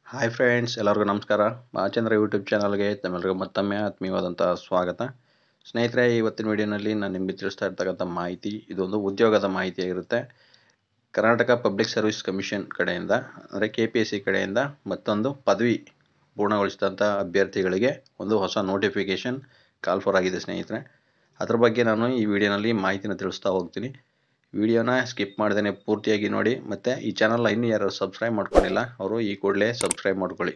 hi friends ಎಲ್ಲರಿಗೂ ನಮಸ್ಕಾರ Mahachandra YouTube ಚಾನಲ್ಗೆ ತಮ್ಮೆಲ್ಲರಿಗೂ ಮತ್ತೊಮ್ಮೆ ಆತ್ಮೀಯವಾದಂಥ ಸ್ವಾಗತ ಸ್ನೇಹಿತರೆ ಇವತ್ತಿನ ವಿಡಿಯೋನಲ್ಲಿ ನಾನು ನಿಮಗೆ ತಿಳಿಸ್ತಾ ಇರ್ತಕ್ಕಂಥ ಮಾಹಿತಿ ಇದೊಂದು ಉದ್ಯೋಗದ ಮಾಹಿತಿಯಾಗಿರುತ್ತೆ ಕರ್ನಾಟಕ ಪಬ್ಲಿಕ್ ಸರ್ವಿಸ್ ಕಮಿಷನ್ ಕಡೆಯಿಂದ ಅಂದರೆ ಕೆ ಪಿ ಎಸ್ ಸಿ ಕಡೆಯಿಂದ ಮತ್ತೊಂದು ಪದವಿ ಪೂರ್ಣಗೊಳಿಸಿದಂಥ ಅಭ್ಯರ್ಥಿಗಳಿಗೆ ಒಂದು ಹೊಸ ನೋಟಿಫಿಕೇಷನ್ ಕಾಲ್ ಫಾರ್ ಆಗಿದೆ ಸ್ನೇಹಿತರೆ ಅದ್ರ ಬಗ್ಗೆ ನಾನು ಈ ವಿಡಿಯೋನಲ್ಲಿ ಮಾಹಿತಿನ ತಿಳಿಸ್ತಾ ಹೋಗ್ತೀನಿ ವಿಡಿಯೋನ ಸ್ಕಿಪ್ ಮಾಡ್ದೇ ಪೂರ್ತಿಯಾಗಿ ನೋಡಿ ಮತ್ತು ಈ ಚಾನಲ್ನ ಇನ್ನೂ ಯಾರು ಸಬ್ಸ್ಕ್ರೈಬ್ ಮಾಡ್ಕೊಂಡಿಲ್ಲ ಅವರು ಈ ಕೂಡಲೇ ಸಬ್ಸ್ಕ್ರೈಬ್ ಮಾಡ್ಕೊಳ್ಳಿ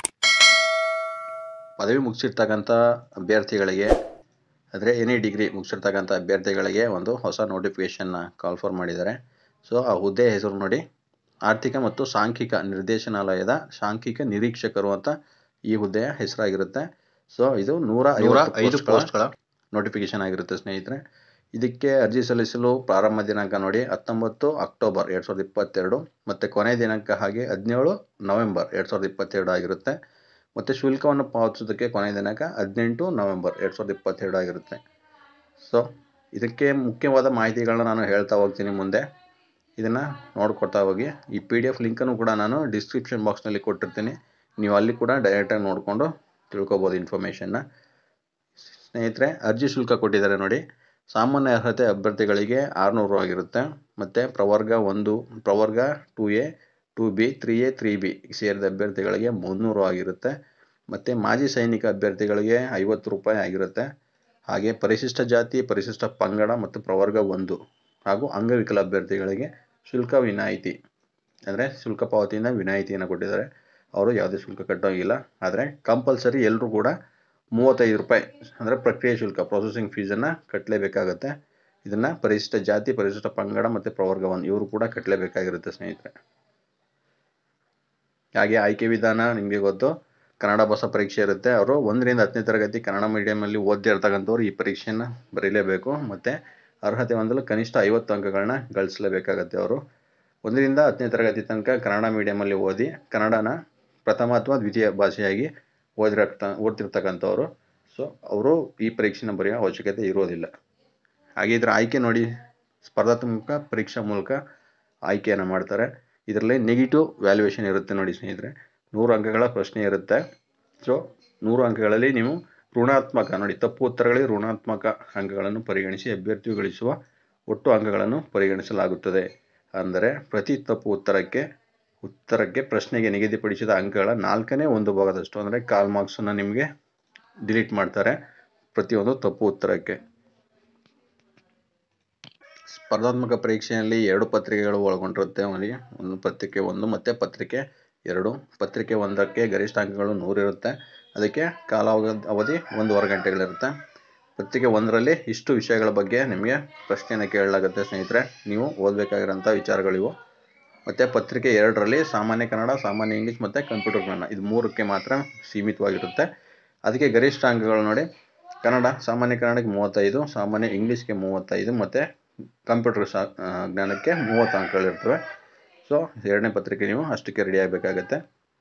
ಪದವಿ ಮುಗಿಸಿರ್ತಕ್ಕಂಥ ಅಭ್ಯರ್ಥಿಗಳಿಗೆ ಅಂದರೆ ಎನಿ ಡಿಗ್ರಿ ಮುಗಿಸಿರ್ತಕ್ಕಂಥ ಅಭ್ಯರ್ಥಿಗಳಿಗೆ ಒಂದು ಹೊಸ ನೋಟಿಫಿಕೇಷನ್ನ ಕಾಲ್ ಫಾರ್ ಮಾಡಿದ್ದಾರೆ ಸೊ ಆ ಹುದ್ದೆ ಹೆಸರು ನೋಡಿ ಆರ್ಥಿಕ ಮತ್ತು ಸಾಂಖ್ಯಿಕ ನಿರ್ದೇಶನಾಲಯದ ಸಾಂಖ್ಯಿಕ ನಿರೀಕ್ಷಕರು ಅಂತ ಈ ಹುದ್ದೆಯ ಹೆಸರಾಗಿರುತ್ತೆ ಸೊ ಇದು ನೂರ ಐದು ಪೋಸ್ಟ್ಗಳ ನೋಟಿಫಿಕೇಶನ್ ಆಗಿರುತ್ತೆ ಸ್ನೇಹಿತರೆ ಇದಕ್ಕೆ ಅರ್ಜಿ ಸಲ್ಲಿಸಲು ಪ್ರಾರಂಭ ದಿನಾಂಕ ನೋಡಿ ಹತ್ತೊಂಬತ್ತು ಅಕ್ಟೋಬರ್ ಎರಡು ಸಾವಿರದ ಇಪ್ಪತ್ತೆರಡು ಮತ್ತು ಕೊನೆಯ ದಿನಾಂಕ ಹಾಗೆ ಹದಿನೇಳು ನವೆಂಬರ್ ಎರಡು ಸಾವಿರದ ಇಪ್ಪತ್ತೆರಡು ಆಗಿರುತ್ತೆ ಮತ್ತು ಶುಲ್ಕವನ್ನು ಪಾವತಿಸೋದಕ್ಕೆ ಕೊನೆಯ ದಿನಾಂಕ ಹದಿನೆಂಟು ನವೆಂಬರ್ ಎರಡು ಸಾವಿರದ ಇಪ್ಪತ್ತೆರಡು ಆಗಿರುತ್ತೆ ಸೊ ಇದಕ್ಕೆ ಮುಖ್ಯವಾದ ಮಾಹಿತಿಗಳನ್ನ ನಾನು ಹೇಳ್ತಾ ಹೋಗ್ತೀನಿ ಮುಂದೆ ಇದನ್ನು ನೋಡ್ಕೊತಾ ಹೋಗಿ ಈ ಪಿ ಡಿ ಎಫ್ ಲಿಂಕನ್ನು ಕೂಡ ನಾನು ಡಿಸ್ಕ್ರಿಪ್ಷನ್ ಬಾಕ್ಸ್ನಲ್ಲಿ ಕೊಟ್ಟಿರ್ತೀನಿ ನೀವು ಅಲ್ಲಿ ಕೂಡ ಡೈರೆಕ್ಟಾಗಿ ನೋಡಿಕೊಂಡು ತಿಳ್ಕೊಬೋದು ಇನ್ಫಾರ್ಮೇಷನ್ನ ಸ್ನೇಹಿತರೆ ಅರ್ಜಿ ಶುಲ್ಕ ಕೊಟ್ಟಿದ್ದಾರೆ ನೋಡಿ ಸಾಮಾನ್ಯ ಅರ್ಹತೆ ಅಭ್ಯರ್ಥಿಗಳಿಗೆ ಆರುನೂರು ಆಗಿರುತ್ತೆ ಮತ್ತು ಪ್ರವರ್ಗ ಒಂದು ಪ್ರವರ್ಗ two A two B three A three B ಸೇರಿದ ಅಭ್ಯರ್ಥಿಗಳಿಗೆ ಮುನ್ನೂರು ಆಗಿರುತ್ತೆ ಮತ್ತು ಮಾಜಿ ಸೈನಿಕ ಅಭ್ಯರ್ಥಿಗಳಿಗೆ ಐವತ್ತು ರೂಪಾಯಿ ಆಗಿರುತ್ತೆ ಹಾಗೆ ಪರಿಶಿಷ್ಟ ಜಾತಿ ಪರಿಶಿಷ್ಟ ಪಂಗಡ ಮತ್ತು ಪ್ರವರ್ಗ ಒಂದು ಹಾಗೂ ಅಂಗವಿಕಲ ಅಭ್ಯರ್ಥಿಗಳಿಗೆ ಶುಲ್ಕ ವಿನಾಯಿತಿ ಅಂದರೆ ಶುಲ್ಕ ಪಾವತಿಯಿಂದ ವಿನಾಯಿತಿಯನ್ನು ಕೊಟ್ಟಿದ್ದಾರೆ ಅವರು ಯಾವುದೇ ಶುಲ್ಕ ಕಟ್ಟೋಂಗಿಲ್ಲ ಆದರೆ ಕಂಪಲ್ಸರಿ ಎಲ್ಲರೂ ಕೂಡ ಮೂವತ್ತೈದು ರೂಪಾಯಿ ಅಂದರೆ ಪ್ರಕ್ರಿಯೆ ಶುಲ್ಕ ಪ್ರೊಸೆಸಿಂಗ್ ಫೀಸನ್ನು ಕಟ್ಟಲೇಬೇಕಾಗತ್ತೆ ಇದನ್ನು ಪರಿಶಿಷ್ಟ ಜಾತಿ ಪರಿಶಿಷ್ಟ ಪಂಗಡ ಮತ್ತು ಪ್ರವರ್ಗ ಒಂದು ಇವರು ಕೂಡ ಕಟ್ಟಲೇಬೇಕಾಗಿರುತ್ತೆ ಸ್ನೇಹಿತರೆ ಹಾಗೆ ಆಯ್ಕೆ ವಿಧಾನ ನಿಮಗೆ ಗೊತ್ತು ಕನ್ನಡ ಭಾಷಾ ಪರೀಕ್ಷೆ ಇರುತ್ತೆ ಅವರು ಒಂದರಿಂದ ಹತ್ತನೇ ತರಗತಿ ಕನ್ನಡ ಮೀಡಿಯಮಲ್ಲಿ ಓದ್ತಾ ಇರ್ತಕ್ಕಂಥವ್ರು ಈ ಪರೀಕ್ಷೆಯನ್ನು ಬರೀಲೇಬೇಕು ಮತ್ತು ಅರ್ಹತೆ ಹೊಂದಲು ಕನಿಷ್ಠ ಐವತ್ತು ಅಂಕಗಳನ್ನ ಗಳಿಸಲೇಬೇಕಾಗತ್ತೆ ಅವರು ಒಂದರಿಂದ ಹತ್ತನೇ ತರಗತಿ ತನಕ ಕನ್ನಡ ಮೀಡಿಯಮಲ್ಲಿ ಓದಿ ಕನ್ನಡನ ಪ್ರಥಮ ಅಥವಾ ದ್ವಿತೀಯ ಭಾಷೆಯಾಗಿ ಓದಿರಕ್ತ ಓದ್ತಿರ್ತಕ್ಕಂಥವ್ರು ಸೊ ಅವರು ಈ ಪರೀಕ್ಷೆನ ಬರೆಯೋ ಅವಶ್ಯಕತೆ ಇರೋದಿಲ್ಲ ಹಾಗೆ ಇದರ ಆಯ್ಕೆ ನೋಡಿ ಸ್ಪರ್ಧಾತ್ಮಕ ಪರೀಕ್ಷಾ ಮೂಲಕ ಆಯ್ಕೆಯನ್ನು ಮಾಡ್ತಾರೆ ಇದರಲ್ಲಿ ನೆಗೆಟಿವ್ ವ್ಯಾಲ್ಯೂಯೇಷನ್ ಇರುತ್ತೆ ನೋಡಿ ಸ್ನೇಹಿತರೆ ನೂರು ಅಂಕಗಳ ಪ್ರಶ್ನೆ ಇರುತ್ತೆ ಸೊ ನೂರು ಅಂಕಗಳಲ್ಲಿ ನೀವು ಋಣಾತ್ಮಕ ನೋಡಿ ತಪ್ಪು ಉತ್ತರಗಳಿಗೆ ಋಣಾತ್ಮಕ ಅಂಕಗಳನ್ನು ಪರಿಗಣಿಸಿ ಅಭ್ಯರ್ಥಿ ಗಳಿಸುವ ಒಟ್ಟು ಅಂಕಗಳನ್ನು ಪರಿಗಣಿಸಲಾಗುತ್ತದೆ ಅಂದರೆ ಪ್ರತಿ ತಪ್ಪು ಉತ್ತರಕ್ಕೆ ಉತ್ತರಕ್ಕೆ ಪ್ರಶ್ನೆಗೆ ನಿಗದಿಪಡಿಸಿದ ಅಂಕಗಳ ನಾಲ್ಕನೇ ಒಂದು ಭಾಗದಷ್ಟು ಅಂದರೆ ಕಾಲ್ ಮಾರ್ಕ್ಸನ್ನು ನಿಮಗೆ ಡಿಲೀಟ್ ಮಾಡ್ತಾರೆ ಪ್ರತಿಯೊಂದು ತಪ್ಪು ಉತ್ತರಕ್ಕೆ ಸ್ಪರ್ಧಾತ್ಮಕ ಪರೀಕ್ಷೆಯಲ್ಲಿ ಎರಡು ಪತ್ರಿಕೆಗಳು ಒಳಗೊಂಡಿರುತ್ತೆ ಅವನಿಗೆ ಒಂದು ಪತ್ರಿಕೆ ಒಂದು ಮತ್ತು ಪತ್ರಿಕೆ ಎರಡು ಪತ್ರಿಕೆ ಒಂದಕ್ಕೆ ಗರಿಷ್ಠ ಅಂಕಗಳು ನೂರಿರುತ್ತೆ ಅದಕ್ಕೆ ಕಾಲಾವಧಿ ಅವಧಿ ಒಂದೂವರೆ ಗಂಟೆಗಳಿರುತ್ತೆ ಪತ್ರಿಕೆ ಒಂದರಲ್ಲಿ ಇಷ್ಟು ವಿಷಯಗಳ ಬಗ್ಗೆ ನಿಮಗೆ ಪ್ರಶ್ನೆಯನ್ನು ಕೇಳಲಾಗುತ್ತೆ ಸ್ನೇಹಿತರೆ ನೀವು ಓದಬೇಕಾಗಿರೋಂಥ ವಿಚಾರಗಳಿವು ಮತ್ತು ಪತ್ರಿಕೆ ಎರಡರಲ್ಲಿ ಸಾಮಾನ್ಯ ಕನ್ನಡ ಸಾಮಾನ್ಯ ಇಂಗ್ಲೀಷ್ ಮತ್ತು ಕಂಪ್ಯೂಟರ್ ಜ್ಞಾನ ಇದು ಮೂರಕ್ಕೆ ಮಾತ್ರ ಸೀಮಿತವಾಗಿರುತ್ತೆ ಅದಕ್ಕೆ ಗರಿಷ್ಠ ಅಂಕಗಳು ನೋಡಿ ಕನ್ನಡ ಸಾಮಾನ್ಯ ಕನ್ನಡಕ್ಕೆ ಮೂವತ್ತೈದು ಸಾಮಾನ್ಯ ಇಂಗ್ಲೀಷ್ಗೆ ಮೂವತ್ತೈದು ಮತ್ತು ಕಂಪ್ಯೂಟರ್ ಸಾ ಜ್ಞಾನಕ್ಕೆ ಮೂವತ್ತು ಅಂಕಗಳಿರ್ತವೆ ಸೊ ಎರಡನೇ ಪತ್ರಿಕೆ ನೀವು ಅಷ್ಟಕ್ಕೆ ರೆಡಿ ಆಗಬೇಕಾಗತ್ತೆ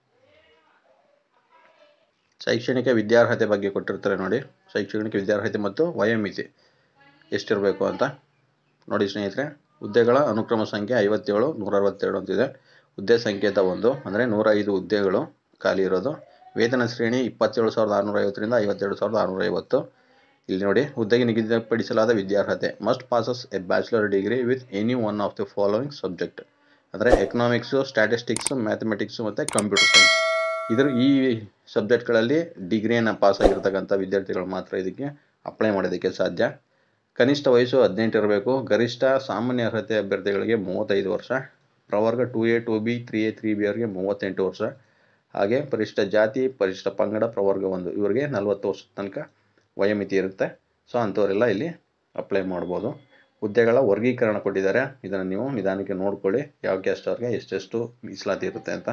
ಶೈಕ್ಷಣಿಕ ವಿದ್ಯಾರ್ಹತೆ ಬಗ್ಗೆ ಕೊಟ್ಟಿರ್ತಾರೆ ನೋಡಿ ಶೈಕ್ಷಣಿಕ ವಿದ್ಯಾರ್ಹತೆ ಮತ್ತು ವಯೋಮಿತಿ ಎಷ್ಟಿರಬೇಕು ಅಂತ ನೋಡಿ ಸ್ನೇಹಿತರೆ ಹುದ್ದೆಗಳ ಅನುಕ್ರಮ ಸಂಖ್ಯೆ ಐವತ್ತೇಳು ನೂರ ಅರವತ್ತೆರಡು ಅಂತಿದೆ ಹುದ್ದೆ ಸಂಕೇತ ಒಂದು ಅಂದರೆ ನೂರ ಐದು ಹುದ್ದೆಗಳು ಖಾಲಿ ಇರೋದು ವೇತನ ಶ್ರೇಣಿ ಇಪ್ಪತ್ತೇಳು ಸಾವಿರದ ಆರುನೂರ ಐವತ್ತರಿಂದ ಐವತ್ತೆರಡು ಸಾವಿರದ ಆರುನೂರ ಐವತ್ತು ಇಲ್ಲಿ ನೋಡಿ ಹುದ್ದೆಗೆ ನಿಗದಿಪಡಿಸಲಾದ ವಿದ್ಯಾರ್ಹತೆ must passes a bachelor degree with any one of the following subject ಅಂದರೆ ಎಕನಾಮಿಕ್ಸು ಸ್ಟ್ಯಾಟಿಸ್ಟಿಕ್ಸು ಮ್ಯಾಥಮೆಟಿಕ್ಸು ಮತ್ತು ಕಂಪ್ಯೂಟರ್ ಸೈನ್ಸ್ ಇದರ ಈ ಸಬ್ಜೆಕ್ಟ್ಗಳಲ್ಲಿ ಡಿಗ್ರಿಯನ್ನು ಪಾಸ್ ಆಗಿರ್ತಕ್ಕಂಥ ವಿದ್ಯಾರ್ಥಿಗಳು ಮಾತ್ರ ಇದಕ್ಕೆ ಅಪ್ಲೈ ಮಾಡೋದಕ್ಕೆ ಸಾಧ್ಯ ಕನಿಷ್ಠ ವಯಸ್ಸು ಹದಿನೆಂಟು ಇರಬೇಕು ಗರಿಷ್ಠ ಸಾಮಾನ್ಯ ಅರ್ಹತೆ ಅಭ್ಯರ್ಥಿಗಳಿಗೆ ಮೂವತ್ತೈದು ವರ್ಷ ಪ್ರವರ್ಗ two A two B three A three B ಅವರಿಗೆ ಮೂವತ್ತೆಂಟು ವರ್ಷ ಹಾಗೆ ಪರಿಶಿಷ್ಟ ಜಾತಿ ಪರಿಶಿಷ್ಟ ಪಂಗಡ ಪ್ರವರ್ಗ ಒಂದು ಇವರಿಗೆ ನಲವತ್ತು ವರ್ಷದ ತನಕ ವಯೋಮಿತಿ ಇರುತ್ತೆ ಸೊ ಅಂಥವರೆಲ್ಲ ಇಲ್ಲಿ ಅಪ್ಲೈ ಮಾಡ್ಬೋದು ಹುದ್ದೆಗಳ ವರ್ಗೀಕರಣ ಕೊಟ್ಟಿದ್ದಾರೆ ಇದನ್ನು ನೀವು ನಿಧಾನಕ್ಕೆ ನೋಡ್ಕೊಳ್ಳಿ ಯಾವ ಕ್ಯಾಸ್ಟ್ ಅವ್ರಿಗೆ ಎಷ್ಟೆಷ್ಟು ಮೀಸಲಾತಿ ಇರುತ್ತೆ ಅಂತ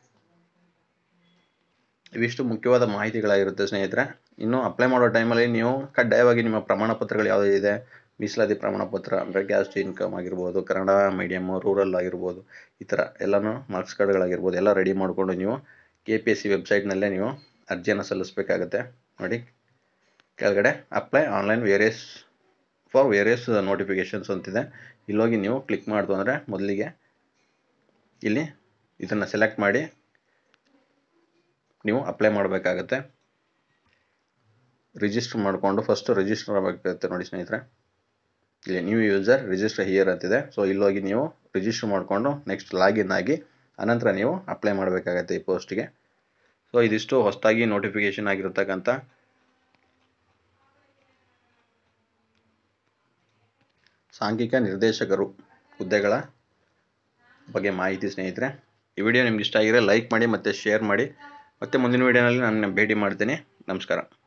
ಇವಿಷ್ಟು ಮುಖ್ಯವಾದ ಮಾಹಿತಿಗಳಾಗಿರುತ್ತೆ ಸ್ನೇಹಿತರೆ ಇನ್ನು ಅಪ್ಲೈ ಮಾಡೋ ಟೈಮಲ್ಲಿ ನೀವು ಕಡ್ಡಾಯವಾಗಿ ನಿಮ್ಮ ಪ್ರಮಾಣ ಪತ್ರಗಳು ಯಾವುದೇ ಇದೆ ಮೀಸಲಾತಿ ಪ್ರಮಾಣ ಪತ್ರ ಅಂದರೆ ಕ್ಯಾಸ್ಟ್ ಇನ್ಕಮ್ ಆಗಿರ್ಬೋದು ಕನ್ನಡ ಮೀಡಿಯಮ್ಮು ರೂರಲ್ ಆಗಿರ್ಬೋದು ಈ ಥರ ಎಲ್ಲನೂ ಮಾರ್ಕ್ಸ್ ಕಾರ್ಡ್ಗಳಾಗಿರ್ಬೋದು ಎಲ್ಲ ರೆಡಿ ಮಾಡಿಕೊಂಡು ನೀವು ಕೆ ಪಿ ಎಸ್ ಸಿ ವೆಬ್ಸೈಟ್ನಲ್ಲೇ ನೀವು ಅರ್ಜಿಯನ್ನು ಸಲ್ಲಿಸಬೇಕಾಗತ್ತೆ ನೋಡಿ ಕೆಳಗಡೆ apply online various for various notifications ಅಂತಿದೆ ಇಲ್ಲೋಗಿ ನೀವು ಕ್ಲಿಕ್ ಮಾಡ್ತು ಅಂದರೆ ಮೊದಲಿಗೆ ಇಲ್ಲಿ ಇದನ್ನು ಸೆಲೆಕ್ಟ್ ಮಾಡಿ ನೀವು ಅಪ್ಲೈ ಮಾಡಬೇಕಾಗತ್ತೆ ರಿಜಿಸ್ಟರ್ ಮಾಡಿಕೊಂಡು ಫಸ್ಟು ರಿಜಿಸ್ಟರ್ ಆಗಬೇಕಾಗುತ್ತೆ ನೋಡಿ ಸ್ನೇಹಿತರೆ ಇಲ್ಲಿ ನ್ಯೂ ಯೂಸರ್ ರಿಜಿಸ್ಟರ್ ಹಿಯರ್ ಅಂತಿದೆ ಸೊ ಇಲ್ಲೋಗಿ ನೀವು ರಿಜಿಸ್ಟರ್ ಮಾಡಿಕೊಂಡು ನೆಕ್ಸ್ಟ್ ಲಾಗಿನ್ ಆಗಿ ಅನಂತರ ನೀವು ಅಪ್ಲೈ ಮಾಡಬೇಕಾಗತ್ತೆ ಈ ಪೋಸ್ಟ್ಗೆ ಸೊ ಇದಿಷ್ಟು ಹೊಸದಾಗಿ ನೋಟಿಫಿಕೇಶನ್ ಆಗಿರತಕ್ಕಂಥ ಸಾಂಘಿಕ ನಿರ್ದೇಶಕರು ಹುದ್ದೆಗಳ ಬಗ್ಗೆ ಮಾಹಿತಿ ಸ್ನೇಹಿತರೆ ಈ ವಿಡಿಯೋ ನಿಮ್ಗೆ ಇಷ್ಟ ಆಗಿದ್ರೆ ಲೈಕ್ ಮಾಡಿ ಮತ್ತು ಶೇರ್ ಮಾಡಿ ಮತ್ತು ಮುಂದಿನ ವಿಡಿಯೋನಲ್ಲಿ ನಾನು ಭೇಟಿ ಮಾಡ್ತೀನಿ ನಮಸ್ಕಾರ